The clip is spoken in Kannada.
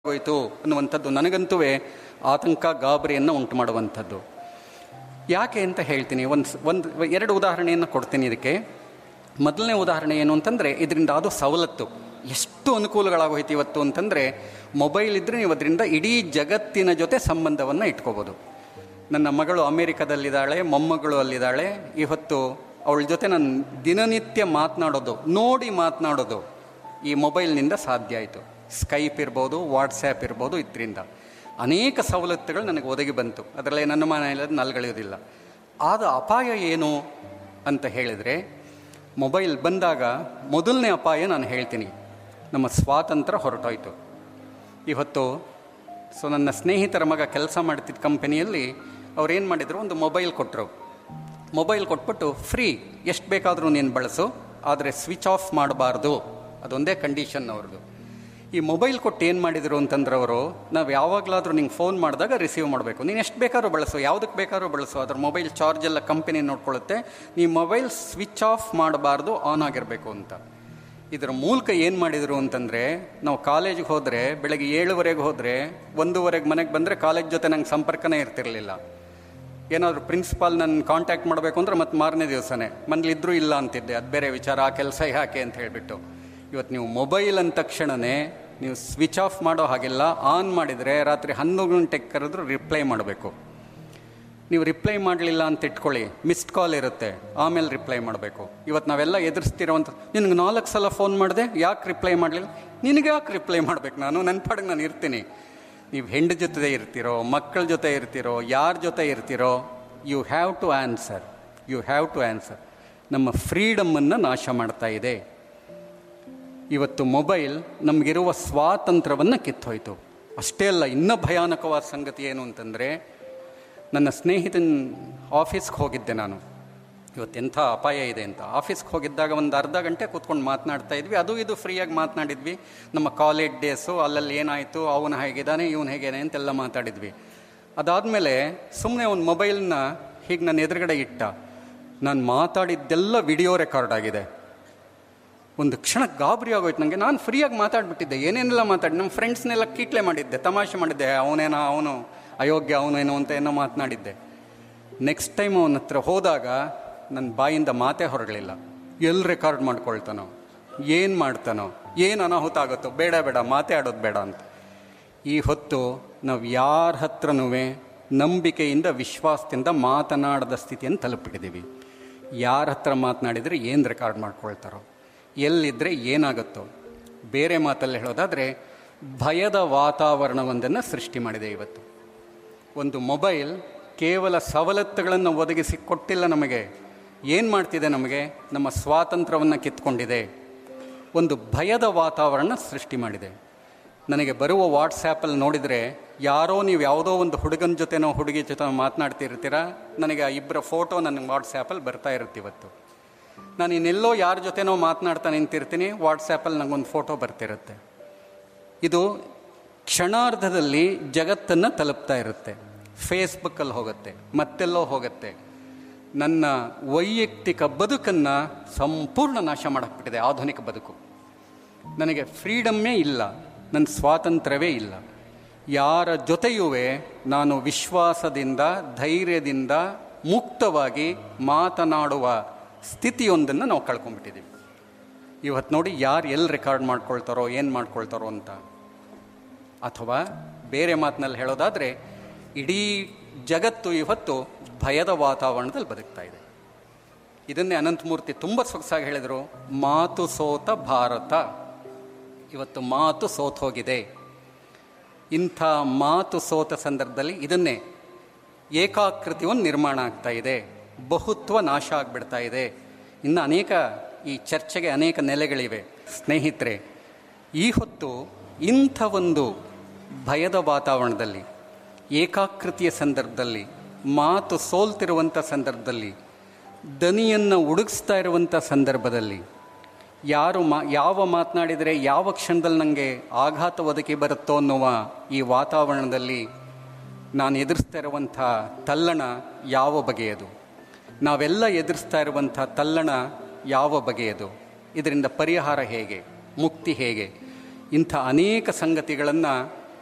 ಹೋಯಿತು ಅನ್ನುವಂಥದ್ದು ನನಗಂತೂ ಆತಂಕ ಗಾಬರಿಯನ್ನು ಉಂಟು ಮಾಡುವಂಥದ್ದು ಯಾಕೆ ಅಂತ ಹೇಳ್ತೀನಿ ಒಂದು ಒಂದು ಎರಡು ಉದಾಹರಣೆಯನ್ನು ಕೊಡ್ತೀನಿ ಇದಕ್ಕೆ ಮೊದಲನೇ ಉದಾಹರಣೆ ಏನು ಅಂತಂದರೆ ಇದರಿಂದ ಅದು ಸವಲತ್ತು ಎಷ್ಟು ಅನುಕೂಲಗಳಾಗೋಯ್ತು ಇವತ್ತು ಅಂತಂದರೆ ಮೊಬೈಲ್ ಇದ್ದರೆ ನೀವು ಅದರಿಂದ ಇಡೀ ಜಗತ್ತಿನ ಜೊತೆ ಸಂಬಂಧವನ್ನು ಇಟ್ಕೋಬೋದು ನನ್ನ ಮಗಳು ಅಮೇರಿಕಾದಲ್ಲಿದ್ದಾಳೆ ಮೊಮ್ಮಗಳು ಅಲ್ಲಿದ್ದಾಳೆ ಇವತ್ತು ಅವಳ ಜೊತೆ ನಾನು ದಿನನಿತ್ಯ ಮಾತನಾಡೋದು ನೋಡಿ ಮಾತನಾಡೋದು ಈ ಮೊಬೈಲ್ನಿಂದ ಸಾಧ್ಯ ಆಯಿತು ಸ್ಕೈಪ್ ಇರ್ಬೋದು ವಾಟ್ಸ್ಯಾಪ್ ಇರ್ಬೋದು ಇದರಿಂದ ಅನೇಕ ಸವಲತ್ತುಗಳು ನನಗೆ ಒದಗಿ ಬಂತು ಅದರಲ್ಲಿ ನನ್ನ ಮನೆಯಲ್ಲಿ ನಲ್ಗಳೆಯೋದಿಲ್ಲ ಆದ ಅಪಾಯ ಏನು ಅಂತ ಹೇಳಿದರೆ ಮೊಬೈಲ್ ಬಂದಾಗ ಮೊದಲನೇ ಅಪಾಯ ನಾನು ಹೇಳ್ತೀನಿ ನಮ್ಮ ಸ್ವಾತಂತ್ರ್ಯ ಹೊರಟೋಯ್ತು ಇವತ್ತು ಸೊ ನನ್ನ ಸ್ನೇಹಿತರ ಮಗ ಕೆಲಸ ಮಾಡ್ತಿದ್ದ ಕಂಪನಿಯಲ್ಲಿ ಅವ್ರು ಏನು ಮಾಡಿದರು ಒಂದು ಮೊಬೈಲ್ ಕೊಟ್ಟರು ಮೊಬೈಲ್ ಕೊಟ್ಬಿಟ್ಟು ಫ್ರೀ ಎಷ್ಟು ಬೇಕಾದರೂ ನೀನು ಬಳಸು ಆದರೆ ಸ್ವಿಚ್ ಆಫ್ ಮಾಡಬಾರ್ದು ಅದೊಂದೇ ಕಂಡೀಷನ್ ಅವ್ರದ್ದು ಈ ಮೊಬೈಲ್ ಕೊಟ್ಟು ಏನು ಮಾಡಿದರು ಅಂತಂದ್ರೆ ಅವರು ನಾವು ಯಾವಾಗಲಾದರೂ ನಿಂಗೆ ಫೋನ್ ಮಾಡಿದಾಗ ರಿಸೀವ್ ಮಾಡಬೇಕು ನೀನು ಎಷ್ಟು ಬೇಕಾದ್ರೂ ಬಳಸು ಯಾವುದಕ್ಕೆ ಬೇಕಾದ್ರೂ ಬಳಸು ಅದ್ರ ಮೊಬೈಲ್ ಚಾರ್ಜ್ ಎಲ್ಲ ಕಂಪನಿ ನೋಡ್ಕೊಳ್ಳುತ್ತೆ ನೀ ಮೊಬೈಲ್ ಸ್ವಿಚ್ ಆಫ್ ಮಾಡಬಾರ್ದು ಆನ್ ಆಗಿರಬೇಕು ಅಂತ ಇದರ ಮೂಲಕ ಏನು ಮಾಡಿದರು ಅಂತಂದರೆ ನಾವು ಕಾಲೇಜಿಗೆ ಹೋದರೆ ಬೆಳಗ್ಗೆ ಏಳುವರೆಗೆ ಹೋದರೆ ಒಂದೂವರೆಗೆ ಮನೆಗೆ ಬಂದರೆ ಕಾಲೇಜ್ ಜೊತೆ ನಂಗೆ ಸಂಪರ್ಕನೇ ಇರ್ತಿರಲಿಲ್ಲ ಏನಾದರೂ ಪ್ರಿನ್ಸಿಪಾಲ್ ನನ್ನ ಕಾಂಟ್ಯಾಕ್ಟ್ ಮಾಡಬೇಕು ಅಂದ್ರೆ ಮತ್ತೆ ಮಾರನೇ ದಿವಸನೇ ಮನೇಲಿದ್ರೂ ಇಲ್ಲ ಅಂತಿದ್ದೆ ಅದು ಬೇರೆ ವಿಚಾರ ಆ ಕೆಲಸ ಯಾಕೆ ಅಂತ ಹೇಳಿಬಿಟ್ಟು ಇವತ್ತು ನೀವು ಮೊಬೈಲ್ ಅಂದ ತಕ್ಷಣವೇ ನೀವು ಸ್ವಿಚ್ ಆಫ್ ಮಾಡೋ ಹಾಗಿಲ್ಲ ಆನ್ ಮಾಡಿದರೆ ರಾತ್ರಿ ಹನ್ನೊಂದು ಗಂಟೆಗೆ ಕರೆದ್ರೂ ರಿಪ್ಲೈ ಮಾಡಬೇಕು ನೀವು ರಿಪ್ಲೈ ಮಾಡಲಿಲ್ಲ ಅಂತ ಇಟ್ಕೊಳ್ಳಿ ಮಿಸ್ಡ್ ಕಾಲ್ ಇರುತ್ತೆ ಆಮೇಲೆ ರಿಪ್ಲೈ ಮಾಡಬೇಕು ಇವತ್ತು ನಾವೆಲ್ಲ ಎದುರಿಸ್ತಿರೋವಂಥ ನಿನಗೆ ನಾಲ್ಕು ಸಲ ಫೋನ್ ಮಾಡಿದೆ ಯಾಕೆ ರಿಪ್ಲೈ ಮಾಡಲಿಲ್ಲ ನಿನಗೆ ಯಾಕೆ ರಿಪ್ಲೈ ಮಾಡಬೇಕು ನಾನು ನನ್ನ ಪಾಡಿಗೆ ನಾನು ಇರ್ತೀನಿ ನೀವು ಹೆಂಡ ಜೊತೆ ಇರ್ತೀರೋ ಮಕ್ಕಳ ಜೊತೆ ಇರ್ತೀರೋ ಯಾರ ಜೊತೆ ಇರ್ತೀರೋ you have to answer you have to answer ನಮ್ಮ ಫ್ರೀಡಮ್ಮನ್ನು ನಾಶ ಮಾಡ್ತಾ ಇದೆ ಇವತ್ತು ಮೊಬೈಲ್ ನಮಗಿರುವ ಸ್ವಾತಂತ್ರ್ಯವನ್ನು ಕಿತ್ತೋಯ್ತು ಅಷ್ಟೇ ಅಲ್ಲ ಇನ್ನೂ ಭಯಾನಕವಾದ ಸಂಗತಿ ಏನು ಅಂತಂದರೆ ನನ್ನ ಸ್ನೇಹಿತನ ಆಫೀಸ್ಗೆ ಹೋಗಿದ್ದೆ ನಾನು ಇವತ್ತೆಂಥ ಅಪಾಯ ಇದೆ ಅಂತ ಆಫೀಸ್ಗೆ ಹೋಗಿದ್ದಾಗ ಒಂದು ಅರ್ಧ ಗಂಟೆ ಕೂತ್ಕೊಂಡು ಮಾತನಾಡ್ತಾ ಇದ್ವಿ ಅದು ಇದು ಫ್ರೀಯಾಗಿ ಮಾತನಾಡಿದ್ವಿ ನಮ್ಮ ಕಾಲೇಜ್ ಡೇಸು ಅಲ್ಲಲ್ಲಿ ಏನಾಯಿತು ಅವನು ಹೇಗಿದ್ದಾನೆ ಇವನು ಹೇಗೇನೆ ಅಂತೆಲ್ಲ ಮಾತಾಡಿದ್ವಿ ಅದಾದಮೇಲೆ ಸುಮ್ಮನೆ ಒಂದು ಮೊಬೈಲ್ನ ಹೀಗೆ ನನ್ನ ಎದುರುಗಡೆ ಇಟ್ಟ ನಾನು ಮಾತಾಡಿದ್ದೆಲ್ಲ ವಿಡಿಯೋ ರೆಕಾರ್ಡ್ ಆಗಿದೆ ಒಂದು ಕ್ಷಣ ಗಾಬರಿ ಆಗೋಯ್ತು ನನಗೆ ನಾನು ಫ್ರೀಯಾಗಿ ಮಾತಾಡ್ಬಿಟ್ಟಿದ್ದೆ ಏನೇನೆಲ್ಲ ಮಾತಾಡಿ ನಮ್ಮ ಫ್ರೆಂಡ್ಸ್ನೆಲ್ಲ ಕೀಟ್ಲೆ ಮಾಡಿದ್ದೆ ತಮಾಷೆ ಮಾಡಿದ್ದೆ ಅವನೇನೋ ಅವನು ಅಯೋಗ್ಯ ಅವನೇನೋ ಅಂತ ಏನೋ ಮಾತನಾಡಿದ್ದೆ ನೆಕ್ಸ್ಟ್ ಟೈಮ್ ಅವನ ಹತ್ರ ಹೋದಾಗ ನನ್ನ ಬಾಯಿಂದ ಮಾತೇ ಹೊರಗಲಿಲ್ಲ ಎಲ್ಲಿ ರೆಕಾರ್ಡ್ ಮಾಡ್ಕೊಳ್ತಾನೋ ಏನು ಮಾಡ್ತಾನೋ ಏನು ಅನಾಹುತ ಆಗುತ್ತೋ ಬೇಡ ಬೇಡ ಮಾತೇ ಆಡೋದು ಬೇಡ ಅಂತ ಈ ಹೊತ್ತು ನಾವು ಯಾರ ಹತ್ರನೂ ನಂಬಿಕೆಯಿಂದ ವಿಶ್ವಾಸದಿಂದ ಮಾತನಾಡದ ಸ್ಥಿತಿಯನ್ನು ತಲುಪಿಟ್ಟಿದ್ದೀವಿ ಯಾರ ಹತ್ರ ಮಾತನಾಡಿದರೆ ಏನು ರೆಕಾರ್ಡ್ ಮಾಡ್ಕೊಳ್ತಾರೋ ಎಲ್ಲಿದ್ದರೆ ಏನಾಗುತ್ತೋ ಬೇರೆ ಮಾತಲ್ಲಿ ಹೇಳೋದಾದರೆ ಭಯದ ವಾತಾವರಣವೊಂದನ್ನು ಸೃಷ್ಟಿ ಮಾಡಿದೆ ಇವತ್ತು ಒಂದು ಮೊಬೈಲ್ ಕೇವಲ ಸವಲತ್ತುಗಳನ್ನು ಒದಗಿಸಿ ಕೊಟ್ಟಿಲ್ಲ ನಮಗೆ ಏನು ಮಾಡ್ತಿದೆ ನಮಗೆ ನಮ್ಮ ಸ್ವಾತಂತ್ರ್ಯವನ್ನು ಕಿತ್ಕೊಂಡಿದೆ ಒಂದು ಭಯದ ವಾತಾವರಣ ಸೃಷ್ಟಿ ಮಾಡಿದೆ ನನಗೆ ಬರುವ ವಾಟ್ಸ್ಯಾಪಲ್ಲಿ ನೋಡಿದರೆ ಯಾರೋ ನೀವು ಯಾವುದೋ ಒಂದು ಹುಡುಗನ ಜೊತೆನೋ ಹುಡುಗಿ ಜೊತೆ ಮಾತನಾಡ್ತಿರ್ತೀರ ನನಗೆ ಆ ಇಬ್ಬರ ಫೋಟೋ ನನಗೆ ವಾಟ್ಸ್ಯಾಪಲ್ಲಿ ಬರ್ತಾ ಇರುತ್ತೆ ಇವತ್ತು ನಾನು ಇನ್ನೆಲ್ಲೋ ಯಾರ ಜೊತೆನೋ ಮಾತನಾಡ್ತಾ ನಿಂತಿರ್ತೀನಿ ವಾಟ್ಸ್ಯಾಪಲ್ಲಿ ನನಗೊಂದು ಫೋಟೋ ಬರ್ತಿರುತ್ತೆ ಇದು ಕ್ಷಣಾರ್ಧದಲ್ಲಿ ಜಗತ್ತನ್ನು ತಲುಪ್ತಾ ಇರುತ್ತೆ ಫೇಸ್ಬುಕ್ಕಲ್ಲಿ ಹೋಗುತ್ತೆ ಮತ್ತೆಲ್ಲೋ ಹೋಗುತ್ತೆ ನನ್ನ ವೈಯಕ್ತಿಕ ಬದುಕನ್ನು ಸಂಪೂರ್ಣ ನಾಶ ಮಾಡಾಕ್ಬಿಟ್ಟಿದೆ ಆಧುನಿಕ ಬದುಕು ನನಗೆ ಫ್ರೀಡಮ್ಮೇ ಇಲ್ಲ ನನ್ನ ಸ್ವಾತಂತ್ರ್ಯವೇ ಇಲ್ಲ ಯಾರ ಜೊತೆಯೂ ನಾನು ವಿಶ್ವಾಸದಿಂದ ಧೈರ್ಯದಿಂದ ಮುಕ್ತವಾಗಿ ಮಾತನಾಡುವ ಸ್ಥಿತಿಯೊಂದನ್ನು ನಾವು ಕಳ್ಕೊಂಡ್ಬಿಟ್ಟಿದ್ದೀವಿ ಇವತ್ತು ನೋಡಿ ಯಾರು ಎಲ್ಲಿ ರೆಕಾರ್ಡ್ ಮಾಡ್ಕೊಳ್ತಾರೋ ಏನು ಮಾಡ್ಕೊಳ್ತಾರೋ ಅಂತ ಅಥವಾ ಬೇರೆ ಮಾತಿನಲ್ಲಿ ಹೇಳೋದಾದರೆ ಇಡೀ ಜಗತ್ತು ಇವತ್ತು ಭಯದ ವಾತಾವರಣದಲ್ಲಿ ಬದುಕ್ತಾ ಇದೆ ಇದನ್ನೇ ಅನಂತಮೂರ್ತಿ ತುಂಬ ಸೊಗಸಾಗಿ ಹೇಳಿದರು ಮಾತು ಸೋತ ಭಾರತ ಇವತ್ತು ಮಾತು ಸೋತ್ ಹೋಗಿದೆ ಇಂಥ ಮಾತು ಸೋತ ಸಂದರ್ಭದಲ್ಲಿ ಇದನ್ನೇ ಏಕಾಕೃತಿ ಒಂದು ನಿರ್ಮಾಣ ಆಗ್ತಾ ಇದೆ ಬಹುತ್ವ ನಾಶ ಆಗಿಬಿಡ್ತಾ ಇದೆ ಇನ್ನು ಅನೇಕ ಈ ಚರ್ಚೆಗೆ ಅನೇಕ ನೆಲೆಗಳಿವೆ ಸ್ನೇಹಿತರೆ ಈ ಹೊತ್ತು ಇಂಥ ಒಂದು ಭಯದ ವಾತಾವರಣದಲ್ಲಿ ಏಕಾಕೃತಿಯ ಸಂದರ್ಭದಲ್ಲಿ ಮಾತು ಸೋಲ್ತಿರುವಂಥ ಸಂದರ್ಭದಲ್ಲಿ ದನಿಯನ್ನು ಉಡುಗಿಸ್ತಾ ಇರುವಂಥ ಸಂದರ್ಭದಲ್ಲಿ ಯಾರು ಮಾ ಯಾವ ಮಾತನಾಡಿದರೆ ಯಾವ ಕ್ಷಣದಲ್ಲಿ ನನಗೆ ಆಘಾತ ಒದಗಿ ಬರುತ್ತೋ ಅನ್ನುವ ಈ ವಾತಾವರಣದಲ್ಲಿ ನಾನು ಎದುರಿಸ್ತಾ ಇರುವಂಥ ತಲ್ಲಣ ಯಾವ ಬಗೆಯದು ನಾವೆಲ್ಲ ಎದುರಿಸ್ತಾ ಇರುವಂಥ ತಲ್ಲಣ ಯಾವ ಬಗೆಯದು ಇದರಿಂದ ಪರಿಹಾರ ಹೇಗೆ ಮುಕ್ತಿ ಹೇಗೆ ಇಂಥ ಅನೇಕ ಸಂಗತಿಗಳನ್ನು